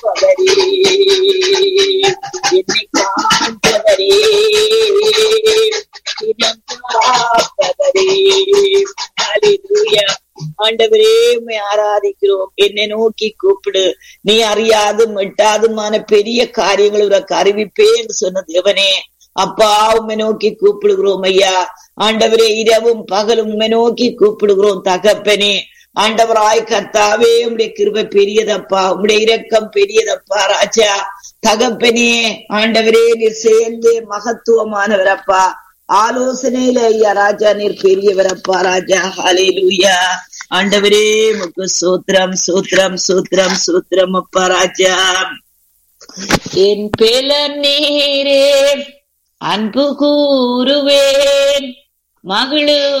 காப்பவரே என்னை காப்பவரே தினம் காப்பவரே ஹalleluya ஆண்டவரே உம்மை ஆராதிக்கிறோம் என்னை நோக்கி கூப்பிடு நீ அறியாதும் எட்டாதுமான பெரிய காரியங்கள் உனக்கு அறிவிப்பேன் சொன்ன தேவனே அப்பா உம்மை நோக்கி கூப்பிடுகிறோம் ஐயா ஆண்டவரே இரவும் பகலும் உம்மை நோக்கி கூப்பிடுகிறோம் தகப்பனே ஆண்டவராய் கர்த்தாவே உம்முடைய கிருபை பெரியதப்பா உம்முடைய இரக்கம் பெரியதப்பா ராஜா தகப்பனே ஆண்டவரே நீர் சேர்ந்து மகத்துவமானவரப்பா ஆலோசனையில ஐயா ராஜா நீர் பெரியவரப்பா ராஜா ஹalleluya ஆண்டவரே முக்கு சூத்திரம் சூத்திரம் சூத்திரம் சூத்திரம் அப்பா ராஜா என் பேல நீரே அன்பு கூறுவேன் மகளு